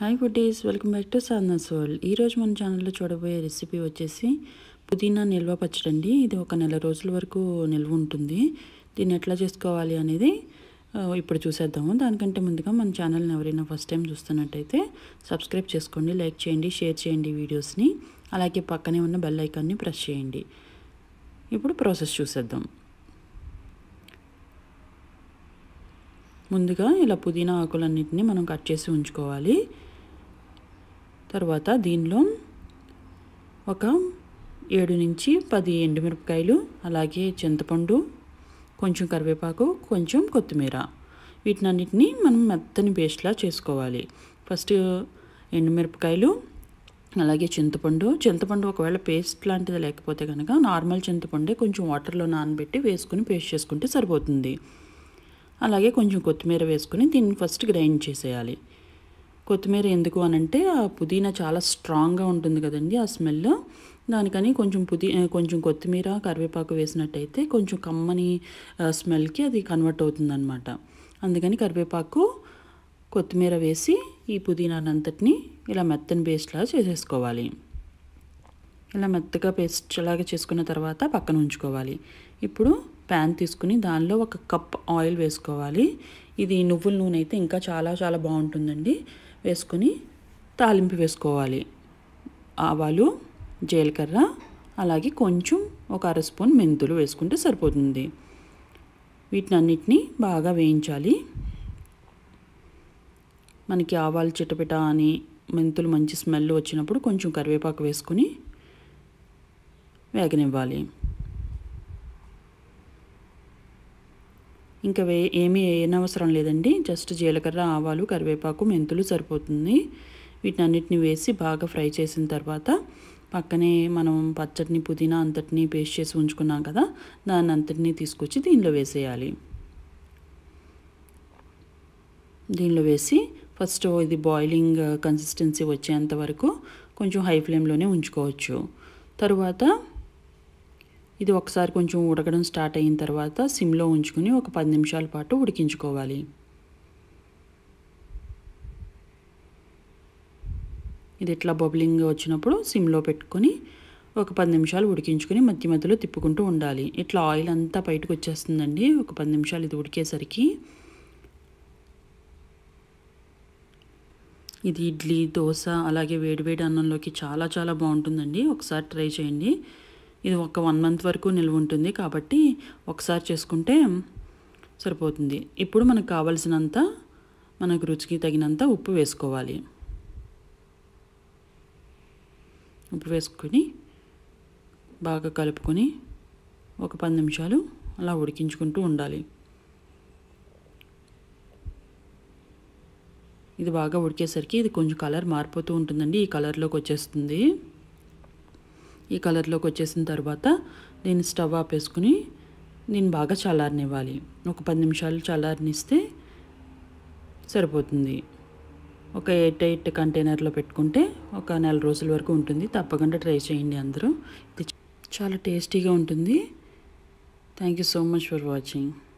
hi foodies welcome back to Sadhana's world ఈరోజు మన ఛానల్లో చూడబోయే రెసిపీ వచ్చేసి పుదీనా నిల్వ పచ్చడి అండి ఇది ఒక నెల రోజుల వరకు నిల్వ ఉంటుంది దీన్ని ఎట్లా చేసుకోవాలి అనేది ఆ, ఇప్పుడు చూసేద్దాము దానికంటే ముందుగా మన ఛానల్ని ఎవరైనా ఫస్ట్ టైం చూస్తున్నట్టయితే సబ్స్క్రైబ్ చేసుకోండి లైక్ చేయండి షేర్ చేయండి వీడియోస్ని అలాగే పక్కనే ఉన్న బెల్ ఐకాన్ని ప్రెస్ చేయండి ఇప్పుడు ప్రాసెస్ చూసేద్దాం ముందుగా ఇలా పుదీనా ఆకులన్నింటినీ మనం కట్ చేసి ఉంచుకోవాలి తర్వాత దీనిలో ఒక ఏడు నుంచి పది ఎండుమిరపకాయలు అలాగే చింతపండు కొంచెం కరివేపాకు కొంచెం కొత్తిమీర వీటినన్నిటిని మనం మెత్తని పేస్ట్లా చేసుకోవాలి ఫస్ట్ ఎండుమిరపకాయలు అలాగే చింతపండు చింతపండు ఒకవేళ పేస్ట్ లాంటిది లేకపోతే కనుక నార్మల్ చింతపండే కొంచెం వాటర్లో నానబెట్టి వేసుకుని పేస్ట్ చేసుకుంటే సరిపోతుంది అలాగే కొంచెం కొత్తిమీర వేసుకుని దీన్ని ఫస్ట్ గ్రైండ్ చేసేయాలి కొత్తిమీర ఎందుకు అనంటే ఆ పుదీనా చాలా స్ట్రాంగ్గా ఉంటుంది కదండి ఆ స్మెల్ దానికని కొంచెం పుదీ కొంచెం కొత్తిమీర కరివేపాకు వేసినట్టయితే కొంచెం కమ్మని స్మెల్కి అది కన్వర్ట్ అవుతుందన్నమాట అందుకని కరివేపాకు కొత్తిమీర వేసి ఈ పుదీనానంతటిని ఇలా మెత్తని పేస్ట్లా చేసేసుకోవాలి ఇలా మెత్తగా పేస్ట్ లాగా చేసుకున్న తర్వాత పక్కన ఉంచుకోవాలి ఇప్పుడు ప్యాన్ తీసుకుని దానిలో ఒక కప్ ఆయిల్ వేసుకోవాలి ఇది నువ్వుల నూనె అయితే ఇంకా చాలా చాలా బాగుంటుందండి వేసుకుని తాలింపు వేసుకోవాలి ఆవాలు జీలకర్ర అలాగే కొంచెం ఒక అర స్పూన్ మెంతులు వేసుకుంటే సరిపోతుంది వీటిని అన్నిటినీ బాగా వేయించాలి మనకి ఆవాలు చిటపిట అని మెంతులు మంచి స్మెల్ వచ్చినప్పుడు కొంచెం కరివేపాకు వేసుకుని వేగనివ్వాలి ఇంకా వే ఏమీ వేయనవసరం లేదండి జస్ట్ జీలకర్ర ఆవాలు కరివేపాకు మెంతులు సరిపోతుంది వీటిని అన్నిటిని వేసి బాగా ఫ్రై చేసిన తర్వాత పక్కనే మనం పచ్చడిని పుదీనా అంతటిని పేస్ట్ చేసి ఉంచుకున్నాం కదా దాన్ని అంతటినీ తీసుకొచ్చి దీనిలో వేసేయాలి దీనిలో వేసి ఫస్ట్ ఇది బాయిలింగ్ కన్సిస్టెన్సీ వచ్చేంత వరకు కొంచెం హై ఫ్లేమ్లోనే ఉంచుకోవచ్చు తరువాత ఇది ఒకసారి కొంచెం ఉడకడం స్టార్ట్ అయిన తర్వాత సిమ్లో ఉంచుకుని ఒక పది నిమిషాల పాటు ఉడికించుకోవాలి ఇది ఇట్లా బబులింగ్ వచ్చినప్పుడు సిమ్లో పెట్టుకొని ఒక పది నిమిషాలు ఉడికించుకొని మధ్య మధ్యలో తిప్పుకుంటూ ఉండాలి ఇట్లా ఆయిల్ అంతా బయటకు వచ్చేస్తుందండి ఒక పది నిమిషాలు ఇది ఉడికేసరికి ఇది ఇడ్లీ దోశ అలాగే వేడివేడి అన్నంలోకి చాలా చాలా బాగుంటుందండి ఒకసారి ట్రై చేయండి ఇది ఒక వన్ మంత్ వరకు నిల్వ ఉంటుంది కాబట్టి ఒకసారి చేసుకుంటే సరిపోతుంది ఇప్పుడు మనకు కావలసినంత మనకు రుచికి తగినంత ఉప్పు వేసుకోవాలి ఉప్పు వేసుకొని బాగా కలుపుకొని ఒక పది నిమిషాలు అలా ఉడికించుకుంటూ ఉండాలి ఇది బాగా ఉడికేసరికి ఇది కొంచెం కలర్ మారిపోతూ ఉంటుందండి ఈ కలర్లోకి వచ్చేస్తుంది ఈ కలర్లోకి వచ్చేసిన తర్వాత దీన్ని స్టవ్ ఆపేసుకుని దీన్ని బాగా చల్లారనివ్వాలి ఒక పది నిమిషాలు చల్లారనిస్తే సరిపోతుంది ఒక ఎయిట్ ఎయిట్ కంటైనర్లో పెట్టుకుంటే ఒక నెల రోజుల వరకు ఉంటుంది తప్పకుండా ట్రై చేయండి అందరూ ఇది చాలా టేస్టీగా ఉంటుంది thank you so much for watching